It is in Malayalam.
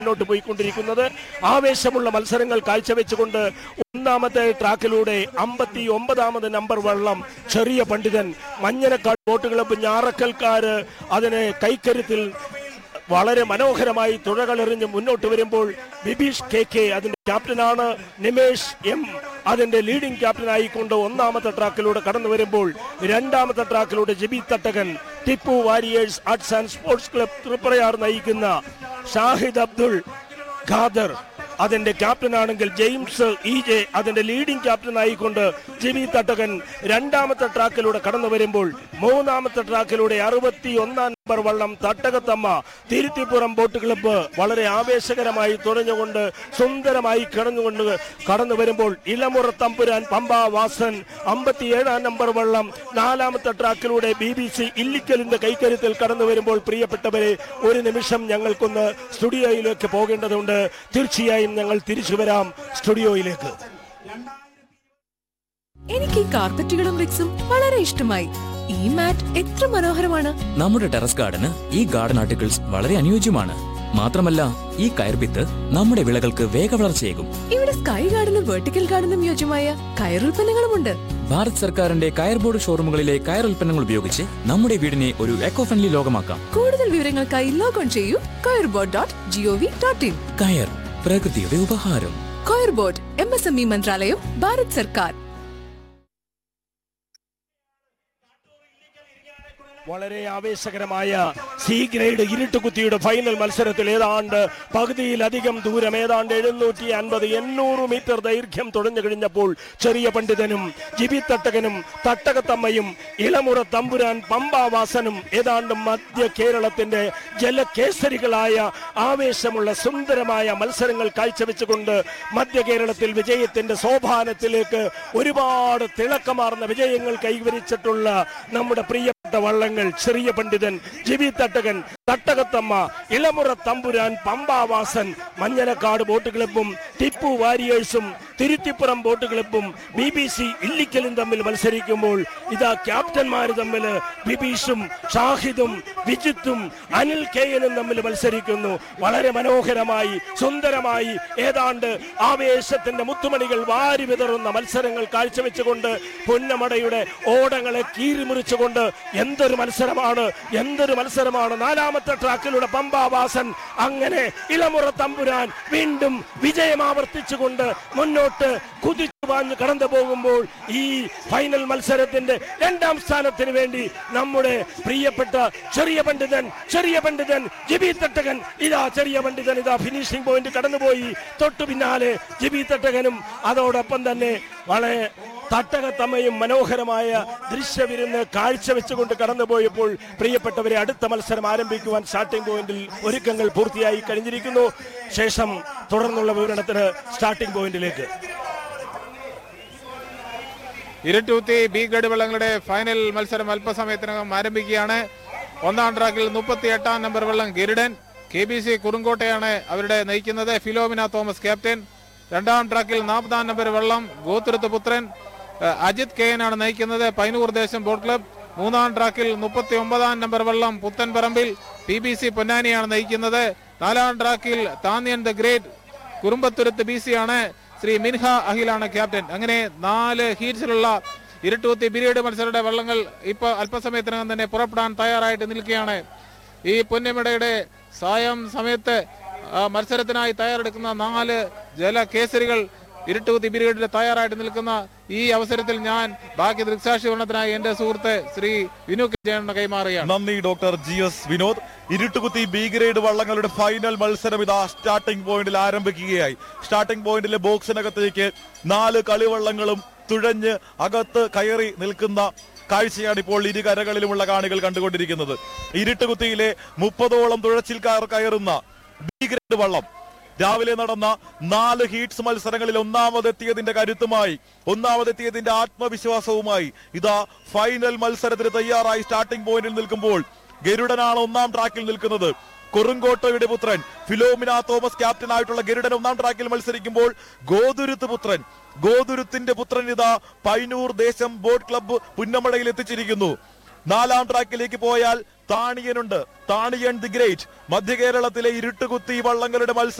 മുന്നോട്ട് പോയിക്കൊണ്ടിരിക്കുന്നത് ആവേശമുള്ള മത്സരങ്ങൾ കാഴ്ചവെച്ചുകൊണ്ട് ഒന്നാമത്തെ ട്രാക്കിലൂടെ അമ്പത്തി ഒമ്പതാമത് നമ്പർ വള്ളം ചെറിയ പണ്ഡിതൻ മഞ്ഞനക്കാട് ബോട്ട് ക്ലബ്ബ് ഞാറക്കൽക്കാര് അതിനെ കൈക്കരുത്തിൽ വളരെ മനോഹരമായി തുഴകളെറിഞ്ഞ് മുന്നോട്ട് വരുമ്പോൾ ബിബീഷ് കെ കെ അതിന്റെ ക്യാപ്റ്റനാണ് നിമേഷ് എം അതിന്റെ ലീഡിംഗ് ക്യാപ്റ്റനായിക്കൊണ്ട് ഒന്നാമത്തെ ട്രാക്കിലൂടെ കടന്നു വരുമ്പോൾ രണ്ടാമത്തെ ട്രാക്കിലൂടെ Jabi Thattakan Tipu warriors arts and sports club Triprayar നയിക്കുന്ന ഷാഹിദ് അബ്ദുൾ ഖാദർ അതിന്റെ ക്യാപ്റ്റനാണെങ്കിൽ ജെയിംസ് ഇ ജെ അതിന്റെ ലീഡിംഗ് ക്യാപ്റ്റനായിക്കൊണ്ട് ജിബി തട്ടകൻ രണ്ടാമത്തെ ട്രാക്കിലൂടെ കടന്നു വരുമ്പോൾ മൂന്നാമത്തെ ട്രാക്കിലൂടെ അറുപത്തി ഒന്നാം നമ്പർ വള്ളം തട്ടകത്തമ്മ തിരുത്തിപ്പുറം ബോട്ട് ക്ലബ്ബ് വളരെ ആവേശകരമായി തുഴഞ്ഞുകൊണ്ട് സുന്ദരമായി കിടന്നുകൊണ്ട് കടന്നു വരുമ്പോൾ ഇളമുറ തമ്പുരാൻ പമ്പ വാസൻ അമ്പത്തിയേഴാം നമ്പർ വള്ളം നാലാമത്തെ ട്രാക്കിലൂടെ ബി ബി സി ഇല്ലിക്കലിന്റെ കൈക്കരുത്തിൽ കടന്നു വരുമ്പോൾ പ്രിയപ്പെട്ടവരെ ഒരു നിമിഷം ഞങ്ങൾക്കൊന്ന് സ്റ്റുഡിയോയിലേക്ക് പോകേണ്ടതുണ്ട് തീർച്ചയായും ഞങ്ങൾ തിരിച്ചു വരാം സ്റ്റുഡിയോയിലേക്ക് എനിക്ക് ഈ കാർപ്പറ്റുകളും റിക്സും വളരെ ഇഷ്ടമായി ഈ മാറ്റ് എത്ര മനോഹരമാണ് നമ്മുടെ ടെറസ് ഗാർഡന് ഈ ഗാർഡൻ ആർട്ടിക്കിൾസ് വളരെ അനുയോജ്യമാണ് മാത്രമല്ല ഈ കയർപിത്ത് നമ്മുടെ വിളകൾക്ക് വേഗവളർച്ചയേകും ഇവിടെ സ്കൈ ഗാർഡനും വെർട്ടിക്കൽ ഗാർഡനും യോജ്യമായ കയറുൽപ്പന്നങ്ങളുമുണ്ട് ഭാരത് സർക്കാരിന്റെ കയർ ബോർഡ് ഷോറൂമുകളിലെ കയർ ഉൽപ്പന്നങ്ങൾ ഉപയോഗിച്ച് നമ്മുടെ വീടിനെ ഒരു എക്കോ ഫ്രണ്ട്ലി ലോകമാക്കാം കൂടുതൽ വിവരങ്ങൾക്കായി ലോഗോൺ ചെയ്യൂ coirboard dot GOV dot in കയർ പ്രകൃതിയുടെ ഉപഹാരം Coir Board M S M E മന്ത്രാലയം ഭാരത് സർക്കാർ വളരെ ആവേശകരമായ സി ഗ്രേഡ് ഇരുട്ടുകുത്തിയുടെ ഫൈനൽ മത്സരത്തിൽ ഏതാണ്ട് പകുതിയിലധികം ദൂരം ഏതാണ്ട് എഴുന്നൂറ്റി അൻപത് എണ്ണൂറ് മീറ്റർ ദൈർഘ്യം തുടഞ്ഞു കഴിഞ്ഞപ്പോൾ ചെറിയ പണ്ഡിതനും ജിബി തട്ടകനും തട്ടകത്തമ്മയും ഇളമുറ തമ്പുരാൻ പമ്പാവാസനും ഏതാണ്ട് മധ്യ കേരളത്തിന്റെ ജലകേസരികളായ ആവേശമുള്ള സുന്ദരമായ മത്സരങ്ങൾ കാഴ്ചവെച്ചുകൊണ്ട് മധ്യ കേരളത്തിൽ വിജയത്തിന്റെ സോപാനത്തിലേക്ക് ഒരുപാട് തിളക്കമാർന്ന വിജയങ്ങൾ കൈവരിച്ചിട്ടുള്ള നമ്മുടെ പ്രിയപ്പെട്ട വള്ളങ്ങൾ ചെറിയ പണ്ഡിതൻ ജിബി തട്ടകൻ തട്ടകത്തമ്മ ഇളമുറ തമ്പുരാൻ പമ്പാവാസൻ മഞ്ഞനക്കാട് ബോട്ട് ക്ലബ്ബും ടിപ്പു വാരിയേഴ്സും തിരുത്തിപ്പുറം ബോട്ട് ക്ലബ്ബും ബി ബി സി ഇല്ലിക്കലും തമ്മിൽ മത്സരിക്കുമ്പോൾ ഇതാ ക്യാപ്റ്റന്മാര് തമ്മിൽ ബിബീഷും ഷാഹിദും വിജിത്തും അനിൽ കെയനും തമ്മിൽ മത്സരിക്കുന്നു വളരെ മനോഹരമായി സുന്ദരമായി ഏതാണ്ട് ആവേശത്തിന്റെ മുത്തുമണികൾ വാരി വിതറുന്ന മത്സരങ്ങൾ കാഴ്ചവെച്ചുകൊണ്ട് പൊന്നമടയുടെ ഓടങ്ങളെ കീറിമുറിച്ചുകൊണ്ട് എന്തൊരു മത്സരമാണ് എന്തൊരു മത്സരമാണ് നാലാമത്തെ ട്രാക്കിലൂടെ പമ്പാവാസൻ അങ്ങനെ ഇളമുറ തമ്പുരാൻ വീണ്ടും വിജയം ആവർത്തിച്ചുകൊണ്ട് മുന്നോട്ട് കുതിച്ചു പാഞ്ഞ് കടന്നു പോകുമ്പോൾ ഈ ഫൈനൽ മത്സരത്തിന്റെ രണ്ടാം സ്ഥാനത്തിന് വേണ്ടി നമ്മുടെ പ്രിയപ്പെട്ട ചെറിയ പണ്ഡിതൻ ചെറിയ പണ്ഡിതൻ ജിബി തട്ടകൻ ഇതാ ചെറിയ പണ്ഡിതൻ ഇതാ ഫിനിഷിംഗ് പോയിന്റ് കടന്നുപോയി തൊട്ടു പിന്നാലെ ജിബി തട്ടകനും അതോടൊപ്പം തന്നെ വളരെ തട്ടകത്തമ്മയും മനോഹരമായ ദൃശ്യവിരുന്ന് കാഴ്ചവെച്ചുകൊണ്ട് കടന്നുപോയപ്പോൾ പ്രിയപ്പെട്ടവരെ അടുത്ത മത്സരം ആരംഭിക്കുവാൻ സ്റ്റാർട്ടിംഗ് പോയിന്റിൽ ഒരുക്കങ്ങൾ പൂർത്തിയായി കഴിഞ്ഞിരിക്കുന്നു ശേഷം തുടർന്നുള്ള വിവരണത്തിന് സ്റ്റാർട്ടിംഗ് പോയിന്റിലേക്ക് ഇരുട്ടൂത്തി ബി ഗ്രേഡ് വള്ളങ്ങളുടെ ഫൈനൽ മത്സരം അല്പസമയത്തിനകം ആരംഭിക്കുകയാണ് ഒന്നാം ട്രാക്കിൽ മുപ്പത്തി എട്ടാം നമ്പർ വള്ളം ഗരുഡൻ കെ ബി സി കുറുങ്കോട്ടയാണ് അവരുടെ നയിക്കുന്നത് ഫിലോമിന തോമസ് ക്യാപ്റ്റൻ രണ്ടാം ട്രാക്കിൽ നാൽപ്പതാം നമ്പർ വള്ളം ഗോത്തുരുത്ത് പുത്രൻ ഏഹ്, അജിത് കെ ആണ് നയിക്കുന്നത് പൈനൂർ ദേശം ബോട്ട് ക്ലബ് മൂന്നാം ട്രാക്കിൽ മുപ്പത്തി ഒമ്പതാം നമ്പർ വള്ളം പുത്തൻപറമ്പിൽ പി ബി സി പൊന്നാനിയാണ് നയിക്കുന്നത് നാലാം ട്രാക്കിൽ Thanyan the great Kurumbathuruthu B C ആണ് ശ്രീ മിൻഹ അഖിലാണ് ക്യാപ്റ്റൻ അങ്ങനെ നാല് ഹീറ്റ്സിലുള്ള ഇരുട്ടൂത്തി ബിരിയഡ് മത്സരയുടെ വള്ളങ്ങൾ ഇപ്പൊ അല്പസമയത്തിനകം തന്നെ പുറപ്പെടാൻ തയ്യാറായിട്ട് നിൽക്കുകയാണ് ഈ പൊന്നമിടയുടെ സായം സമയത്ത് ആ, മത്സരത്തിനായി തയ്യാറെടുക്കുന്ന നാല് ജലകേസരികൾ ഇരുട്ടൂത്തി ബിരിയഡിൽ തയ്യാറായിട്ട് നിൽക്കുന്ന ഈ അവസരത്തിൽ ഞാൻ ബാക്കി ദൃക്സാക്ഷി വർണ്ണത്തിനായി എന്റെ സുഹൃത്ത് ശ്രീ വിനു കെ ജയണ്ണ കൈമാറുകയാണ് നന്ദി ഡോക്ടർ ജി എസ് വിനോദ് ഇരുട്ടുകുത്തി ബി ഗ്രേഡ് വള്ളങ്ങളുടെ ഫൈനൽ മത്സരം ഇതാ സ്റ്റാർട്ടിംഗ് പോയിന്റിൽ ആരംഭിക്കുകയായി സ്റ്റാർട്ടിംഗ് പോയിന്റിലെ ബോക്സിനകത്തേക്ക് നാല് കളിവള്ളങ്ങളും തുഴഞ്ഞ് അകത്ത് കയറി നിൽക്കുന്ന കാഴ്ചയാണ് ഇപ്പോൾ ഇരു കരകളിലുമുള്ള കാണികൾ കണ്ടുകൊണ്ടിരിക്കുന്നത് ഇരുട്ടുകുത്തിയിലെ മുപ്പതോളം തുഴച്ചിൽക്കാർ കയറുന്ന ബി ഗ്രേഡ് വള്ളം രാവിലെ നടന്ന നാല് ഹീറ്റ്സ് മത്സരങ്ങളിൽ ഒന്നാമതെത്തിയതിന്റെ കരുത്തുമായി ഒന്നാമതെത്തിയതിന്റെ ആത്മവിശ്വാസവുമായി ഇതാ ഫൈനൽ മത്സരത്തിന് തയ്യാറായി സ്റ്റാർട്ടിംഗ് പോയിന്റിൽ നിൽക്കുമ്പോൾ ഗരുഡനാണ് ഒന്നാം ട്രാക്കിൽ നിൽക്കുന്നത് കുറുങ്കോട്ടയുടെ പുത്രൻ ഫിലോമിന തോമസ് ക്യാപ്റ്റൻ ആയിട്ടുള്ള ഗരുഡൻ ഒന്നാം ട്രാക്കിൽ മത്സരിക്കുമ്പോൾ ഗോതുരുത്ത് പുത്രൻ ഗോതുരുത്തിന്റെ പുത്രൻ ഇതാ പൈനൂർ ദേശം ബോട്ട് ക്ലബ്ബ് പുന്നമടയിൽ എത്തിച്ചിരിക്കുന്നു നാലാം ട്രാക്കിലേക്ക് പോയാൽ താണിയനുണ്ട് താണിയൻ ദി ഗ്രേറ്റ് മധ്യ കേരളത്തിലെ ഇരുട്ടുകുത്തി വള്ളങ്ങളുടെ മത്സരം